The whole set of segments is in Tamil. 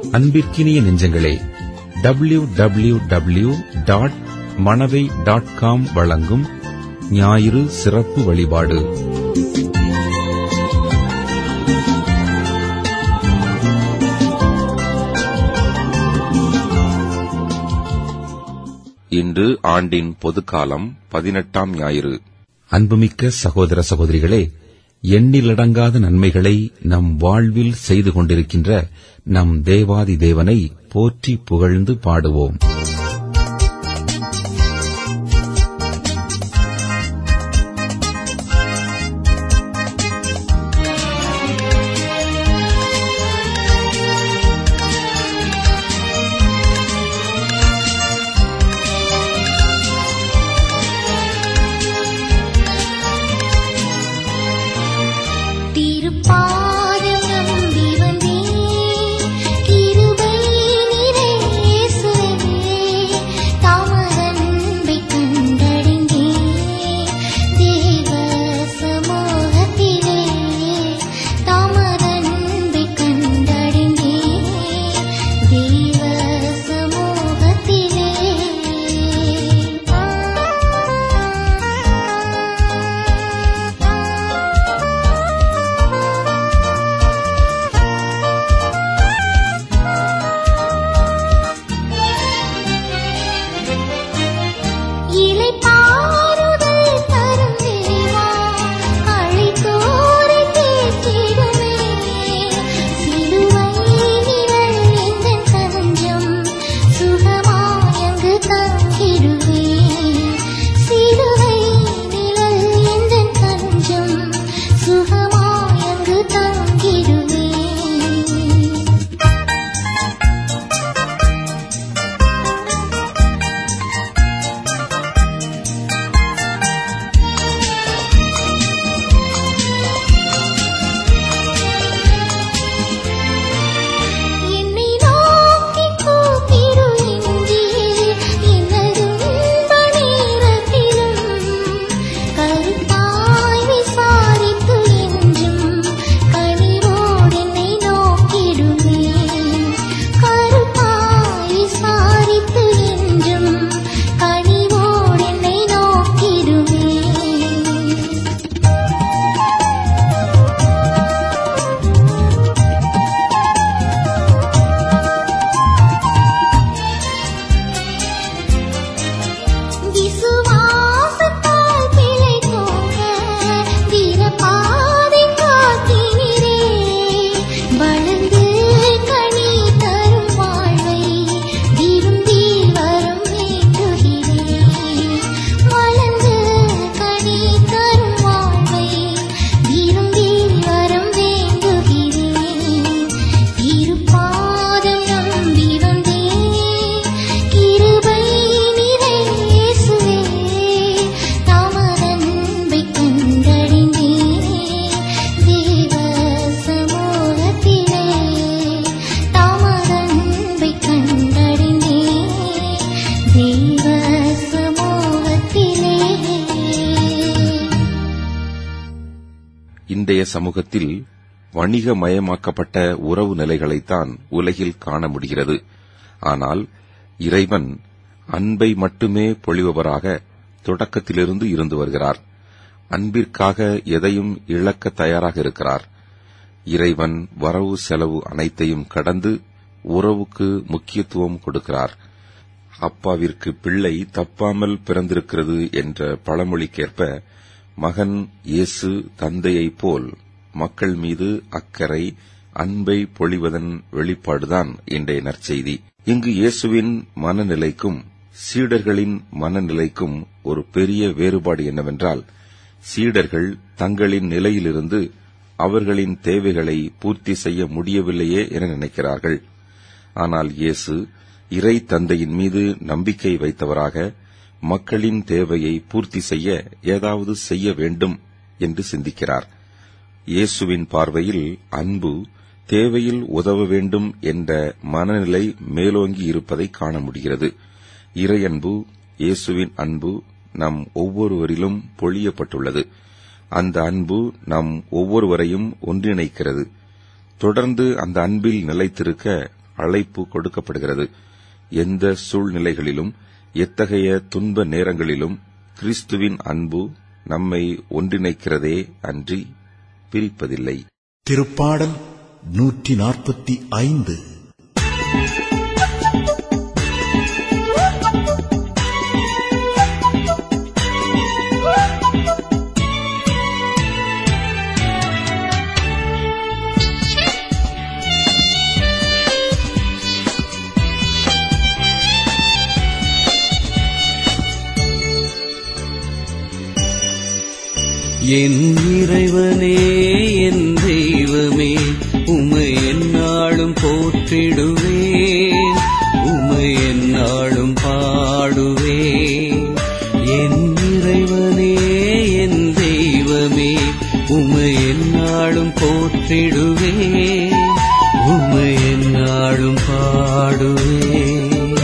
அன்பிற்கினிய நெஞ்சங்களே W W W dot Manavai dot com வழங்கும் ஞாயிறு சிறப்பு வழிபாடு இன்று ஆண்டின் பொதுக்காலம் பதினெட்டாம் ஞாயிறு அன்புமிக்க சகோதர சகோதரிகளே எண்ணிலடங்காத நன்மைகளை நம் வாழ்வில் செய்து கொண்டிருக்கின்ற நம் தேவாதி தேவனை போற்றி புகழ்ந்து பாடுவோம் திருப்பாதம் நம்பி வந்தேன் கிருபை நிறை இயேசுவே தாமதன்பை கண்டடைந்தேன் தேவ சமூகத்திலே தாமதன்பை கண்டடைந்தேன் தேவ இளைப்பாறுதல் தரும் தேவா அழைத்தோரை தேற்றிடுமே சிலுவை நிழல் எந்தன் தஞ்சம் சுகமாயங்கு தங்கிடுவே சிலுவை நிழல் எந்தன் தஞ்சம் சுகமாயங்கு தங்கிடுவே என்னை நோக்கி கூப்பிடு இன்றியே என்னதும் பணிரத்திலும் கருத்தாய் விசாரித்து என்றும் கனிவோடு என்னை நோக்கிடுமே கருத்தாய் விசாரித்து என்றும் கனிவோடு என்னை நோக்கிடுமே விசுவாசத்தால் பிழைத்தோங்க வீரபாதை காத்தினிரே வளர்ந்து கனி தரும் வாழ்வை விரும்பி வரம் வேண்டுகிறேன் வளர்ந்து கனி தரும் வாழ்வை விரும்பி வரம் வேண்டுகிறேன் திருப்பாதம் நம்பி வந்தேன் கிருபை நிறை இயேசுவே தாமதன்பை கண்டடைந்தேன் தேவ சமூகத்திலே தாமதன்பை கண்டடைந்தேன் தேவ சமூகத்திலே இன்றைய சமூகத்தில் வணிகமயமாக்கப்பட்ட உறவு நிலைகளைத்தான் உலகில் காண முடிகிறது ஆனால் இறைவன் அன்பை மட்டுமே பொழிபவராக தொடக்கத்திலிருந்து இருந்து வருகிறார் அன்பிற்காக எதையும் இழக்க தயாராக இருக்கிறார் இறைவன் வரவு செலவு அனைத்தையும் கடந்து உறவுக்கு முக்கியத்துவம் கொடுக்கிறார் அப்பாவிற்கு பிள்ளை தப்பாமல் பிறந்திருக்கிறது என்ற பழமொழிக்கேற்ப மகன் இயேசு தந்தையைப் போல் மக்கள் மீது அக்கறை அன்பை பொழிவதன் வெளிப்பாடுதான் இன்றைய நற்செய்தி இங்கு இயேசுவின் மனநிலைக்கும் சீடர்களின் மனநிலைக்கும் ஒரு பெரிய வேறுபாடு என்னவென்றால் சீடர்கள் தங்களின் நிலையிலிருந்து அவர்களின் தேவைகளை பூர்த்தி செய்ய முடியவில்லையே என நினைக்கிறார்கள் ஆனால் இயேசு இறை தந்தையின் மீது நம்பிக்கை வைத்தவராக மக்களின் தேவையை பூர்த்தி செய்ய ஏதாவது செய்ய வேண்டும் என்று சிந்திக்கிறார் இயேசுவின் பார்வையில் அன்பு தேவையில் உதவ வேண்டும் என்ற மனநிலை மேலோங்கி இருப்பதை காண முடிகிறது இறையன்பு இயேசுவின் அன்பு நம் ஒவ்வொருவரிலும் பொழியப்பட்டுள்ளது அந்த அன்பு நம் ஒவ்வொருவரையும் ஒன்றிணைக்கிறது தொடர்ந்து அந்த அன்பில் நிலைத்திருக்க அழைப்பு கொடுக்கப்படுகிறது எந்த சூழ்நிலைகளிலும் எத்தகைய துன்ப நேரங்களிலும் கிறிஸ்துவின் அன்பு நம்மை ஒன்றிணைக்கிறதே அன்றி பிரிப்பதில்லை திருப்பாடல் நூற்றி நாற்பத்தி ஐந்து என் இறைவனே என் தெய்வமே உமை எந்நாளும் போற்றிடுவேன் உமை எந்நாளும் பாடுவேன் என் இறைவனே என் தெய்வமே உமை எந்நாளும் போற்றிடுவேன் உமை எந்நாளும் பாடுவேன்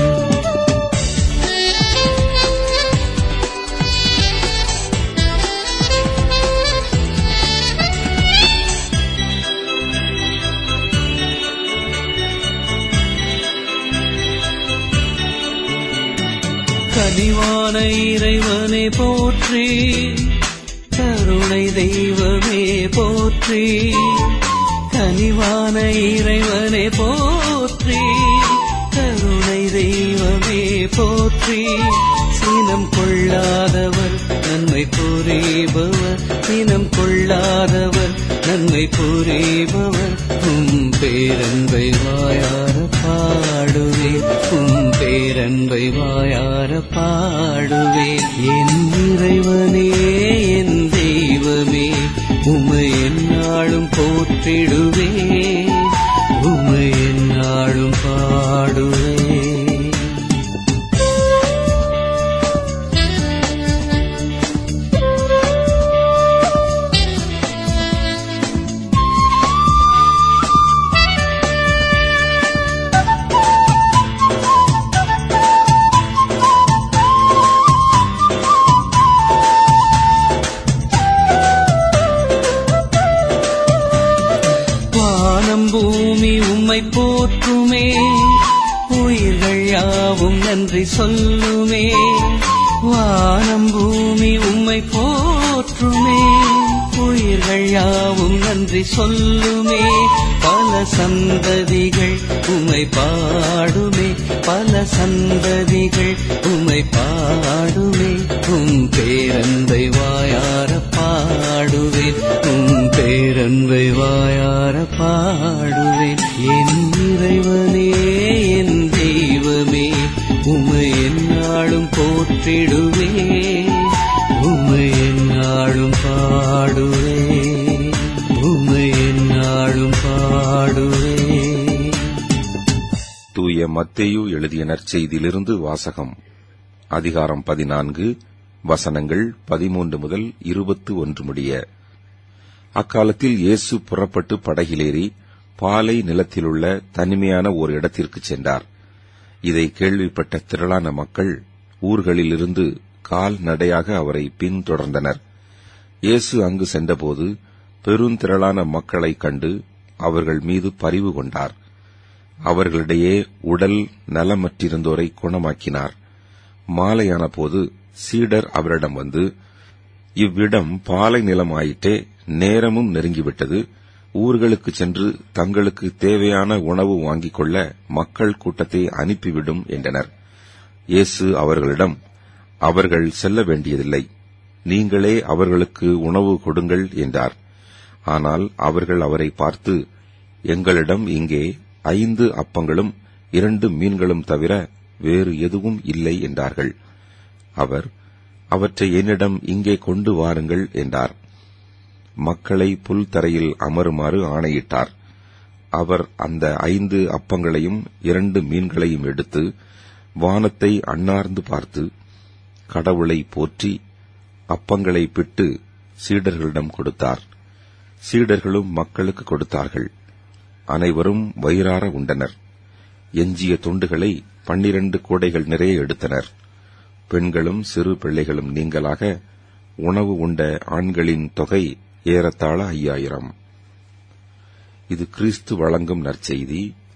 கனிவான இறைவனை போற்றி கருணை தெய்வமே போற்றி கனிவான இறைவனை போற்றி கருணை தெய்வமே போற்றி சினம் கொள்ளாதவர் நன்மை புரிபவர் சினம் கொள்ளாதவர் நன்மை புரிபவர் உம் பேரன்பை வாயார பாடுவேன் உம் பேரன்பை வாயார பாடுவேன் என் இறைவனே என் தெய்வமே உமை எந்நாளும் போற்றிடுவேன் உமை எந்நாளும் பாடுவேன் வானம் பூமி உம்மை போற்றுமே உயிர்கள் யாவும் நன்றி சொல்லுமே வானம் பூமி உம்மை போற்றுமே உயிர்கள் யாவும் நன்றி சொல்லுமே பல சந்ததிகள் உம்மை பாடுமே பல சந்ததிகள் உம்மை பாடுமே உம் பேரன்பை வாயார பாடுவேன் உம் பேரன்பை வாயார பாடுவேன் என் இறைவனே என் தெய்வமே உமை எந்நாளும் போற்றிடுவேன் உமை எந்நாளும் பாடுவேன் உமை எந்நாளும் பாடுவேன் தூய மத்தேயு எழுதிய நற்செய்தியிலிருந்து வாசகம் அதிகாரம் பதினான்கு வசனங்கள் பதிமூன்று முதல் இருபத்து ஒன்று முடிய அக்காலத்தில் இயேசு புறப்பட்டு படகிலேறி பாலை நிலத்திலுள்ள தனிமையான ஒரு இடத்திற்கு சென்றார் இதை கேள்விப்பட்ட திரளான மக்கள் ஊர்களிலிருந்து கால்நடையாக அவரை பின்தொடர்ந்தனர் இயேசு அங்கு சென்றபோது பெருந்திரளான மக்களைக் கண்டு அவர்கள் மீது பரிவு கொண்டார் அவர்களிடையே உடல் நலமற்றிருந்தோரை குணமாக்கினார் மாலையான போது சீடர் அவரிடம் வந்து இவ்விடம் பாலை நிலமாயிற்றே நேரமும் நெருங்கிவிட்டது ஊர்களுக்கு சென்று தங்களுக்கு தேவையான உணவு வாங்கிக் கொள்ள மக்கள் கூட்டத்தை அனுப்பிவிடும் என்றனர் இயேசு அவர்களிடம் அவர்கள் செல்ல வேண்டியதில்லை நீங்களே அவர்களுக்கு உணவு கொடுங்கள் என்றார் ஆனால் அவர்கள் அவரை பார்த்து எங்களிடம் இங்கே ஐந்து அப்பங்களும் இரண்டு மீன்களும் தவிர வேறு எதுவும் இல்லை என்றார்கள் அவர் அவற்றை என்னிடம் இங்கே கொண்டு வாருங்கள் என்றார் மக்களை புல் தரையில் அமருமாறு ஆணையிட்டார் அவர் அந்த ஐந்து அப்பங்களையும் இரண்டு மீன்களையும் எடுத்து வானத்தை அண்ணார்ந்து பார்த்து கடவுளை போற்றி அப்பங்களை பிட்டு சீடர்களிடம் கொடுத்தார் சீடர்களும் மக்களுக்கு கொடுத்தார்கள் அனைவரும் வயிறார உண்டனர் எஞ்சிய துண்டுகளை பன்னிரண்டு கூடைகள் நிறைய எடுத்தனர் பெண்களும் சிறு பிள்ளைகளும் நீங்களாக உணவு உண்ட ஆண்களின் தொகை ஏறத்தாழ ஐயாயிரம் இது கிறிஸ்து வழங்கும் நற்செய்தி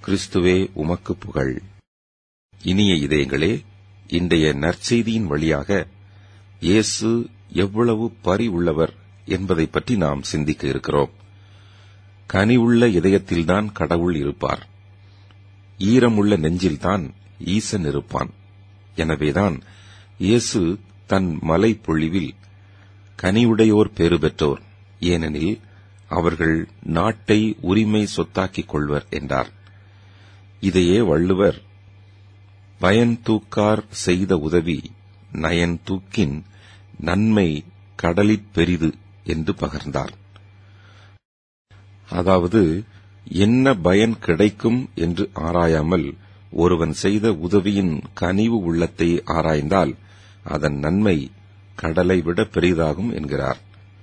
கிறிஸ்துவே உமக்கு புகழ் இனிய இதயங்களே இன்றைய நற்செய்தியின் வழியாக இயேசு எவ்வளவு பரி உள்ளவர் என்பதை பற்றி நாம் சிந்திக்க இருக்கிறோம் கனிவுள்ள இதயத்தில்தான் கடவுள் இருப்பார் ஈரமுள்ள நெஞ்சில்தான் ஈசன் இருப்பான் எனவேதான் இயேசு தன் மலை பொழிவில் கனிவுடையோர் பேறு பெற்றோர் ஏனெனில் அவர்கள் நாட்டை உரிமை சொத்தாக்கிக் கொள்வர் என்றார் இதையே வள்ளுவர் பயன் தூக்கார் செய்த உதவி நயன் தூக்கின் நன்மை கடலிற் பெரிது என்று பகர்ந்தார் அதாவது என்ன பயன் கிடைக்கும் என்று ஆராயாமல் ஒருவன் செய்த உதவியின் கனிவு உள்ளத்தை ஆராய்ந்தால் அதன் நன்மை கடலை விட பெரிதாகும் என்கிறார்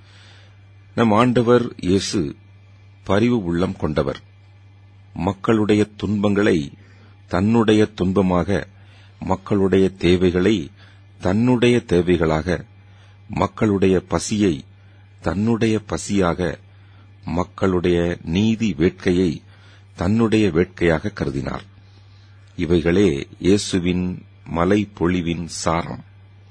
நம் ஆண்டவர் இயேசு பரிவு உள்ளம் கொண்டவர் மக்களுடைய துன்பங்களை தன்னுடைய துன்பமாக மக்களுடைய தேவைகளை தன்னுடைய தேவைகளாக மக்களுடைய பசியை தன்னுடைய பசியாக மக்களுடைய நீதி வேட்கையை தன்னுடைய வேட்கையாக கருதினார் இவைகளே இயேசுவின் மலை பொழிவின் சாரம்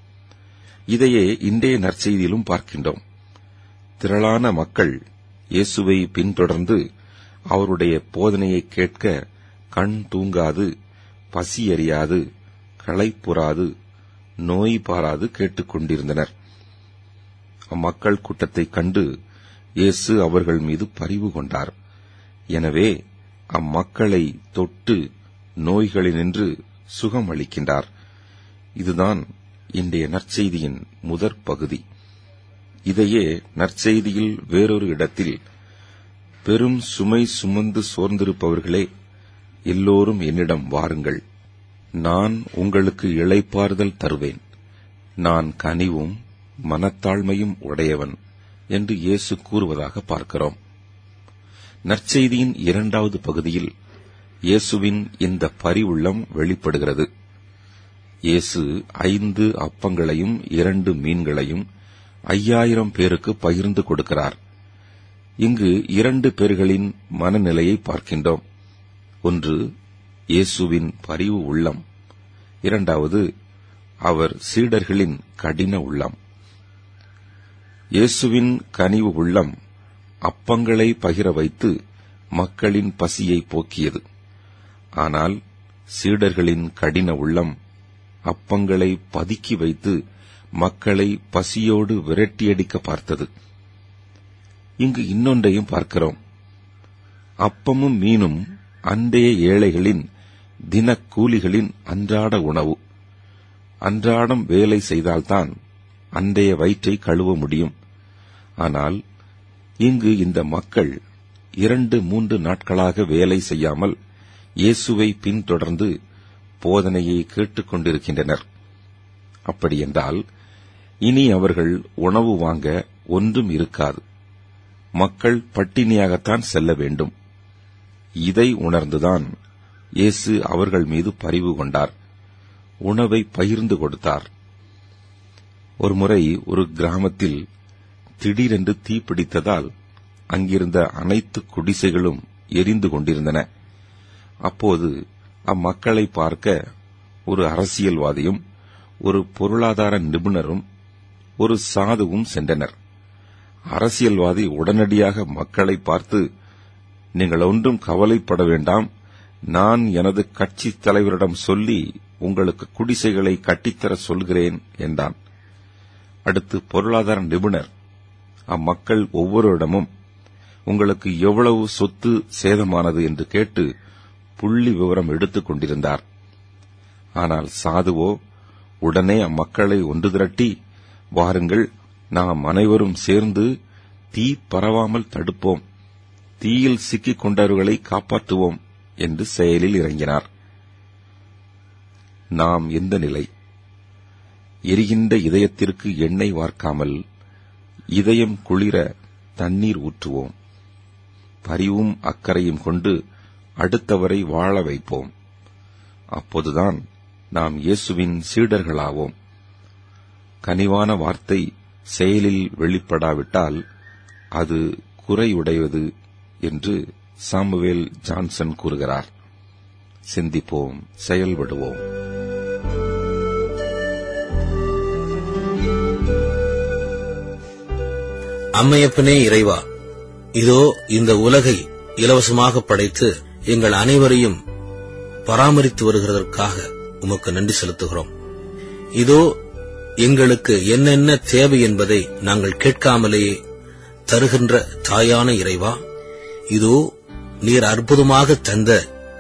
இதையே இன்றைய நற்செய்தியிலும் பார்க்கின்றோம் திரளான மக்கள் இயேசுவை பின்தொடர்ந்து அவருடைய போதனையை கேட்க கண் தூங்காது பசி அறியாது களைப்புறாது நோய் பாராது கேட்டுக்கொண்டிருந்தனர் அம்மக்கள் கூட்டத்தைக் கண்டு இயேசு அவர்கள் மீது பரிவு கொண்டார் எனவே அம்மக்களை தொட்டு நோய்களினின்று சுகம் அளிக்கின்றார் இதுதான் இன்றைய நற்செய்தியின் முதற் பகுதி இதையே நற்செய்தியில் வேறொரு இடத்தில் பெரும் சுமை சுமந்து சோர்ந்திருப்பவர்களே எல்லோரும் என்னிடம் வாருங்கள் நான் உங்களுக்கு இளைப்பாறுதல் தருவேன் நான் கனிவும் மனத்தாழ்மையும் உடையவன் என்று இயேசு கூறுவதாக பார்க்கிறோம் நற்செய்தியின் இரண்டாவது பகுதியில் இயேசுவின் இந்த பரிவுள்ளம் வெளிப்படுகிறது இயேசு ஐந்து அப்பங்களையும் இரண்டு மீன்களையும் ஐயாயிரம் பேருக்கு பகிர்ந்து கொடுக்கிறார் இங்கு இரண்டு பேர்களின் மனநிலையை பார்க்கின்றோம் ஒன்று இயேசுவின் பரிவு உள்ளம் இரண்டாவது அவர் சீடர்களின் கடின உள்ளம் இயேசுவின் கனிவு உள்ளம் அப்பங்களை பகிர வைத்து மக்களின் பசியை போக்கியது ஆனால் சீடர்களின் கடின உள்ளம் அப்பங்களை பதுக்கி வைத்து மக்களை பசியோடு விரட்டியடிக்க பார்த்தது இங்கு இன்னொன்றையும் பார்க்கிறோம் அப்பமும் மீனும் அன்றைய ஏழைகளின் தினக்கூலிகளின் அன்றாட உணவு அன்றாடம் வேலை செய்தால்தான் அன்றைய வயிற்றை கழுவ முடியும் ஆனால் இங்கு இந்த மக்கள் இரண்டு மூன்று நாட்களாக வேலை செய்யாமல் இயேசுவை பின்தொடர்ந்து போதனையை கேட்டுக் கொண்டிருக்கின்றனர் அப்படியென்றால் இனி அவர்கள் உணவு வாங்க ஒன்றும் இருக்காது மக்கள் பட்டினியாகத்தான் செல்ல வேண்டும் இதை உணர்ந்துதான் இயேசு அவர்கள் மீது பரிவு கொண்டார் உணவை பகிர்ந்து கொடுத்தார் ஒருமுறை ஒரு கிராமத்தில் திடீரென்று தீப்பிடித்ததால் அங்கிருந்த அனைத்து குடிசைகளும் எரிந்து கொண்டிருந்தன அப்போது அம்மக்களை பார்க்க ஒரு அரசியல்வாதியும் ஒரு பொருளாதார நிபுணரும் ஒரு சாதுவும் சென்றனர் அரசியல்வாதி உடனடியாக மக்களை பார்த்து நீங்கள் ஒன்றும் கவலைப்பட வேண்டாம் நான் எனது கட்சி தலைவரிடம் சொல்லி உங்களுக்கு குடிசைகளை கட்டித்தர சொல்கிறேன் என்றான் அடுத்து பொருளாதார நிபுணர் அம்மக்கள் ஒவ்வொருடமும் உங்களுக்கு எவ்வளவு சொத்து சேதமானது என்று கேட்டு புள்ளி விவரம் எடுத்துக் கொண்டிருந்தார் ஆனால் சாதுவோ உடனே அம்மக்களை ஒன்று திரட்டி வாருங்கள் நாம் அனைவரும் சேர்ந்து தீ பரவாமல் தடுப்போம் தீயில் சிக்கிக் கொண்டவர்களை காப்பாற்றுவோம் என்று செயலில் இறங்கினார் நாம் எந்த நிலை எரிகின்ற இதயத்திற்கு எண்ணெய் வார்க்காமல் இதயம் குளிர தண்ணீர் ஊற்றுவோம் பரிவும் அக்கறையும் கொண்டு அடுத்தவரை வாழ வைப்போம் அப்போதுதான் நாம் இயேசுவின் சீடர்களாவோம் கனிவான வார்த்தை செயலில் வெளிப்படாவிட்டால் அது குறையுடையது என்று சாமுவேல் ஜான்சன் கூறுகிறார் சிந்திப்போம் செயல்படுவோம் அம்மையப்பனே இறைவா இதோ இந்த உலகை இலவசமாக படைத்து எங்கள் அனைவரையும் பராமரித்து வருகிறதற்காக உமக்கு நன்றி செலுத்துகிறோம் இதோ எங்களுக்கு என்னென்ன தேவை என்பதை நாங்கள் கேட்காமலேயே தருகின்ற தாயான இறைவா இதோ நீர் அற்புதமாக தந்த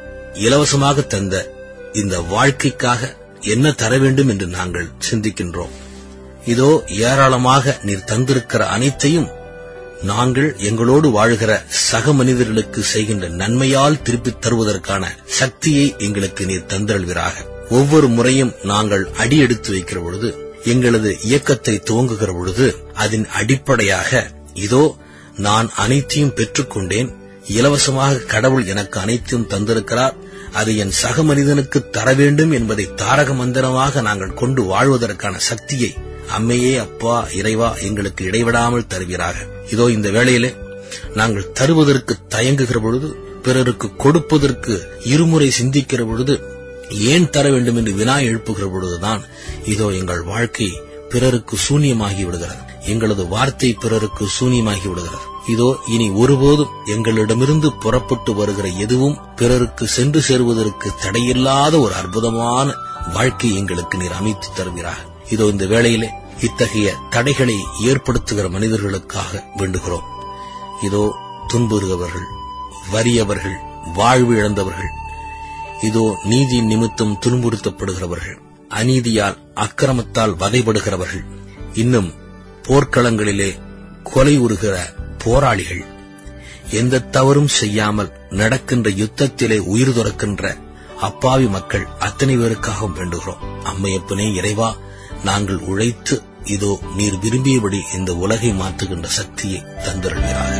இலவசமாக தந்த இந்த வாழ்க்கைக்காக என்ன தர வேண்டும் என்று நாங்கள் சிந்திக்கின்றோம் இதோ ஏராளமாக நீர் தந்திருக்கிற அனைத்தையும் நாங்கள் எங்களோடு வாழ்கிற சக மனிதர்களுக்கு செய்கின்ற நன்மையால் திருப்பித் தருவதற்கான சக்தியை எங்களுக்கு நீர் தந்தருள்வீராக ஒவ்வொரு முறையும் நாங்கள் அடி எடுத்து வைக்கிற பொழுது எங்களது இயக்கத்தை துவங்குகிற பொழுது அதன் அடிப்படையாக இதோ நான் அனைத்தையும் பெற்றுக்கொண்டேன் இலவசமாக கடவுள் எனக்கு அனைத்தையும் தந்திருக்கிறார் அது என் சக மனிதனுக்கு தர வேண்டும் என்பதை தாரக மந்திரமாக நாங்கள் கொண்டு வாழ்வதற்கான சக்தியை அம்மையே அப்பா இறைவா எங்களுக்கு இடைவிடாமல் தருவீராக இதோ இந்த வேளையிலே நாங்கள் தருவதற்கு தயங்குகிற பொழுது பிறருக்கு கொடுப்பதற்கு இருமுறை சிந்திக்கிற பொழுது ஏன் தர வேண்டும் என்று வினா எழுப்புகிற பொழுதுதான் இதோ எங்கள் வாழ்க்கை பிறருக்கு சூன்யமாகி விடுகிறது எங்களது வார்த்தை பிறருக்கு சூன்யமாகி விடுகிறது இதோ இனி ஒருபோதும் எங்களிடமிருந்து புறப்பட்டு வருகிற எதுவும் பிறருக்கு சென்று சேருவதற்கு தடையில்லாத ஒரு அற்புதமான வாழ்க்கை எங்களுக்கு நீர் அமைத்து தருகிறார் இதோ இந்த வேளையிலே இத்தகைய தடைகளை ஏற்படுத்துகிற மனிதர்களுக்காக வேண்டுகிறோம் இதோ துன்புறுகிறவர்கள் வறியவர்கள் வாழ்வு இழந்தவர்கள் இதோ நீதி நிமித்தம் துன்புறுத்தப்படுகிறவர்கள் அநீதியால் அக்கிரமத்தால் வதைபடுகிறவர்கள் இன்னும் போர்க்களங்களிலே கொலை உறுகிற போராளிகள் எந்த தவறும் செய்யாமல் நடக்கின்ற யுத்தத்திலே உயிர் துறக்கின்ற அப்பாவி மக்கள் அத்தனை பேருக்காகவும் வேண்டுகிறோம் அம்மையப்பனே இறைவா நாங்கள் உழைத்து இதோ நீர் விரும்பியபடி இந்த உலகை மாற்றுகின்ற சக்தியை தந்திருக்கிறார்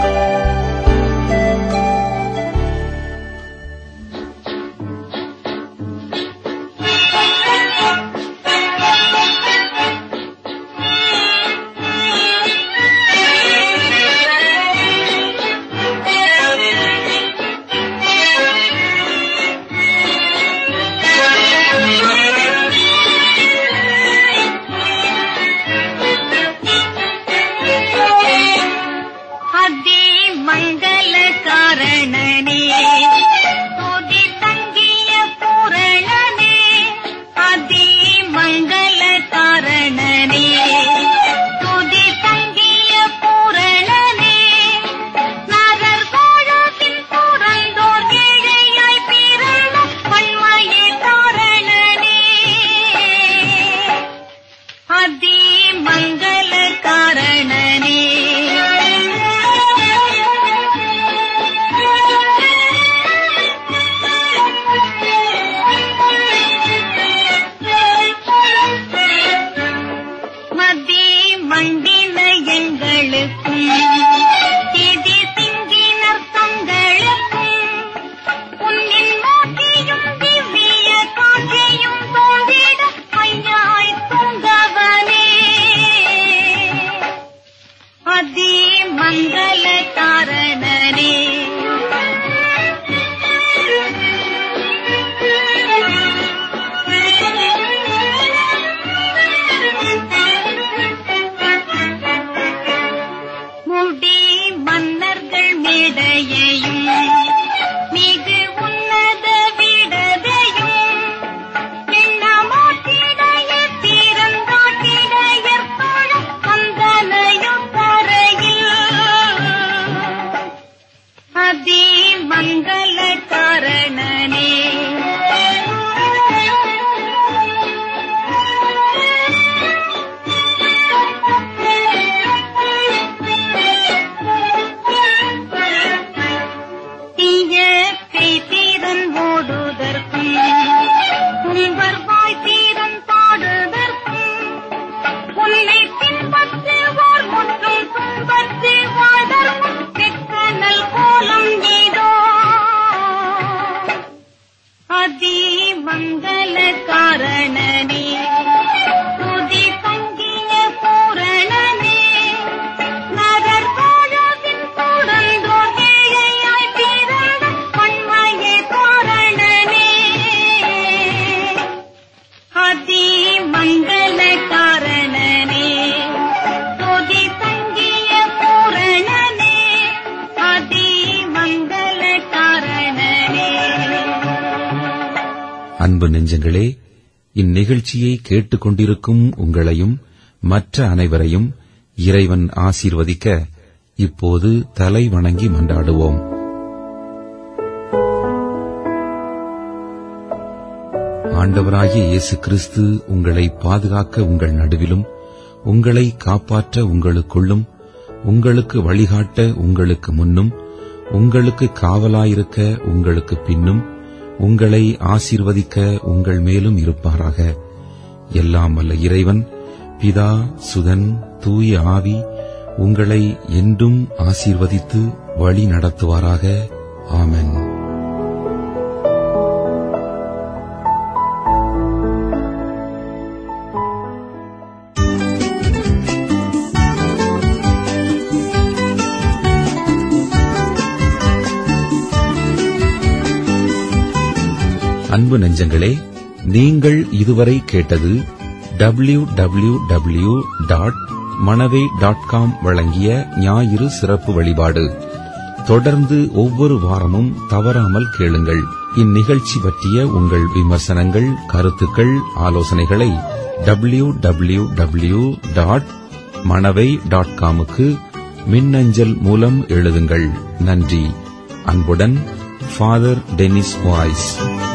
அதே மங்கள காரணனே துதி தங்கிய பூரணனே அதே மங்கள காரணனே துதி தங்கிய பூரணனே நகர் கோழத்தின் புறந்தோர் ஏழையாய் பிறந்த பன்மைய காரணனே அதே மங்கள காரணனே மதி மண்டின எங்களுக்கும் திதி திங்கினர் தங்களுக்கும் உன்னின் மூர்த்தியும் திவ்ய காட்சியும் தோன்றிட ஐயாய் தூங்கவனே அதி மங்கள காரணனே முடி மன்னர்கள் மேடையையும் மிகு உன்னத விடதையும் எண்ணமோட்டிடைய தீரந்தாட்டிடையர் தோழம் வந்தனையும் தரையில் அதி மங்கள காரணனே தீய பேய்தீரன் ஓடுதற்கும் உங்கள் வாய் தீரன் பாடுதற்கும் உன்னை பின்பற்றுவோர் முற்றும் துன்பத்து வாழ்தற்கும் வெக்கனல் கோலம் ஏதோ அதி மங்கள காரணனே துதி தங்கிய பூரணனே நகர் கோழவின் புறந்தோர் ஏழையாய் பிறந்த பன்மைய காரணனே நெஞ்சங்களே இந்நிகழ்ச்சியை கேட்டுக்கொண்டிருக்கும் உங்களையும் மற்ற அனைவரையும் இறைவன் ஆசீர்வதிக்க இப்போது தலை வணங்கி மன்றாடுவோம் ஆண்டவராகிய இயேசு கிறிஸ்து உங்களை பாதுகாக்க உங்கள் நடுவிலும் உங்களை காப்பாற்ற உங்களுக்குள்ளும் உங்களுக்கு வழிகாட்ட உங்களுக்கு முன்னும் உங்களுக்கு காவலாயிருக்க உங்களுக்கு பின்னும் உங்களை ஆசீர்வதிக்க உங்கள் மேலும் இருப்பாராக எல்லாம் வல்ல இறைவன் பிதா சுதன் தூய ஆவி உங்களை என்றும் ஆசீர்வதித்து வழி நடத்துவாராக ஆமென் அன்பு நெஞ்சங்களே நீங்கள் இதுவரை கேட்டது W W W dot Manavai dot com வழங்கிய ஞாயிறு சிறப்பு வழிபாடு தொடர்ந்து ஒவ்வொரு வாரமும் தவறாமல் கேளுங்கள் இந்நிகழ்ச்சி பற்றிய உங்கள் விமர்சனங்கள் கருத்துக்கள் ஆலோசனைகளை W W W dot Manavai dot காமுக்கு மின்னஞ்சல் மூலம் எழுதுங்கள் நன்றி அன்புடன் ஃபாதர் டெனிஸ் வாய்ஸ்